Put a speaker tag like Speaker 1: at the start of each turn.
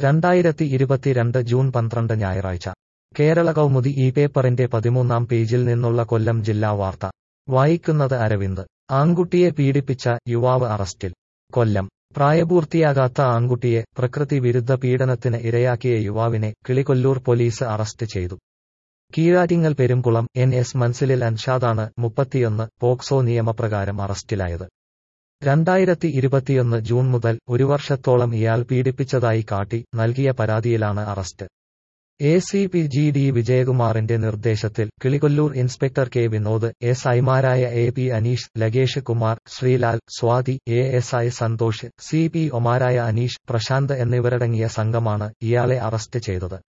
Speaker 1: രണ്ടായിരത്തി ഇരുപത്തിരണ്ട് ജൂൺ പന്ത്രണ്ട് ഞായറാഴ്ച കേരള കൗമുദി ഈ പേപ്പറിന്റെ പതിമൂന്നാം പേജിൽ നിന്നുള്ള കൊല്ലം ജില്ലാ വാർത്ത വായിക്കുന്നത് അരവിന്ദ് ആൺകുട്ടിയെ പീഡിപ്പിച്ച യുവാവ് അറസ്റ്റിൽ കൊല്ലം പ്രായപൂർത്തിയാകാത്ത ആൺകുട്ടിയെ പ്രകൃതി വിരുദ്ധ പീഡനത്തിന് ഇരയാക്കിയ യുവാവിനെ കിളികൊല്ലൂർ പോലീസ് അറസ്റ്റ് ചെയ്തു കീഴാറ്റിങ്ങൽ പെരുംകുളം എൻ എസ് മൻസിലിൽ അൻഷാദാണ് മുപ്പത്തിയൊന്ന് പോക്സോ നിയമപ്രകാരം അറസ്റ്റിലായത് രണ്ടായിരത്തി ഇരുപത്തിയൊന്ന് ജൂൺ മുതൽ ഒരു വർഷത്തോളം ഇയാൾ പീഡിപ്പിച്ചതായി കാട്ടി നൽകിയ പരാതിയിലാണ് arrest A C P G D വിജയകുമാറിന്റെ നിർദ്ദേശത്തിൽ Kilikollur inspector K Vinod S ഐമാരായ A P Aneesh Lagesh Kumar Sreelal Swathi A S I Santhosh C P ഒമാരായ അനീഷ് പ്രശാന്ത് എന്നിവരടങ്ങിയ സംഘമാണ് ഇയാളെ അറസ്റ്റ് ചെയ്തത്